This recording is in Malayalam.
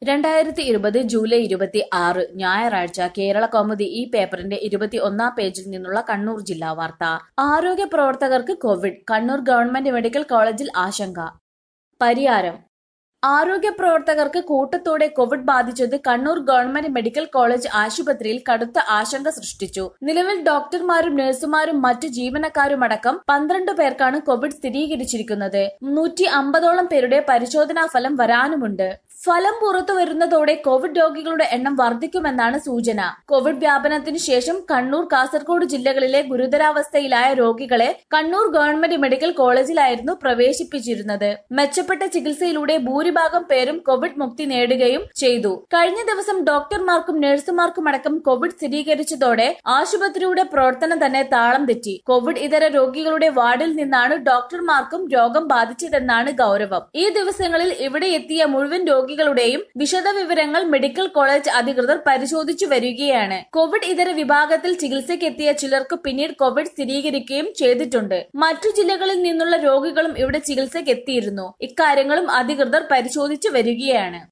രണ്ടായിരത്തി ഇരുപത് ജൂലൈ ഇരുപത്തി ആറ് ഞായറാഴ്ച കേരള കൗമുദി ഈ പേപ്പറിന്റെ ഇരുപത്തി ഒന്നാം പേജിൽ നിന്നുള്ള കണ്ണൂർ ജില്ലാ വാർത്ത ആരോഗ്യ പ്രവർത്തകർക്ക് കോവിഡ് കണ്ണൂർ ഗവൺമെന്റ് മെഡിക്കൽ കോളേജിൽ ആശങ്ക പരിയാരം ആരോഗ്യ പ്രവർത്തകർക്ക് കൂട്ടത്തോടെ കോവിഡ് ബാധിച്ചത് കണ്ണൂർ ഗവൺമെന്റ് മെഡിക്കൽ കോളേജ് ആശുപത്രിയിൽ കടുത്ത ആശങ്ക സൃഷ്ടിച്ചു നിലവിൽ ഡോക്ടർമാരും നഴ്സുമാരും മറ്റു ജീവനക്കാരുമടക്കം പന്ത്രണ്ട് പേർക്കാണ് കോവിഡ് സ്ഥിരീകരിച്ചിരിക്കുന്നത് നൂറ്റി അമ്പതോളം പേരുടെ പരിശോധനാ ഫലം വരാനുമുണ്ട് ഫലം പുറത്തു വരുന്നതോടെ കോവിഡ് രോഗികളുടെ എണ്ണം വർദ്ധിക്കുമെന്നാണ് സൂചന കോവിഡ് വ്യാപനത്തിനു ശേഷം കണ്ണൂർ കാസർഗോഡ് ജില്ലകളിലെ ഗുരുതരാവസ്ഥയിലായ രോഗികളെ കണ്ണൂർ ഗവൺമെന്റ് മെഡിക്കൽ കോളേജിലായിരുന്നു പ്രവേശിപ്പിച്ചിരുന്നത് മെച്ചപ്പെട്ട ചികിത്സയിലൂടെ ഭൂരിഭാഗം പേരും കോവിഡ് മുക്തി നേടുകയും ചെയ്തു കഴിഞ്ഞ ദിവസം ഡോക്ടർമാർക്കും നഴ്സുമാർക്കുമടക്കം കോവിഡ് സ്ഥിരീകരിച്ചതോടെ ആശുപത്രിയുടെ പ്രവർത്തനം തന്നെ താളം തെറ്റി കോവിഡ് ഇതര രോഗികളുടെ വാർഡിൽ നിന്നാണ് ഡോക്ടർമാർക്കും രോഗം ബാധിച്ചതെന്നാണ് ഗൗരവം ഈ ദിവസങ്ങളിൽ ഇവിടെ എത്തിയ മുഴുവൻ രോഗികളുടെയും വിശദവിവരങ്ങൾ മെഡിക്കൽ കോളേജ് അധികൃതർ പരിശോധിച്ചു വരികയാണ് കോവിഡ് ഇതര വിഭാഗത്തിൽ ചികിത്സയ്ക്കെത്തിയ ചിലർക്ക് പിന്നീട് കോവിഡ് സ്ഥിരീകരിക്കുകയും ചെയ്തിട്ടുണ്ട് മറ്റു ജില്ലകളിൽ നിന്നുള്ള രോഗികളും ഇവിടെ ചികിത്സയ്ക്കെത്തിയിരുന്നു ഇക്കാര്യങ്ങളും അധികൃതർ പരിശോധിച്ചു വരികയാണ്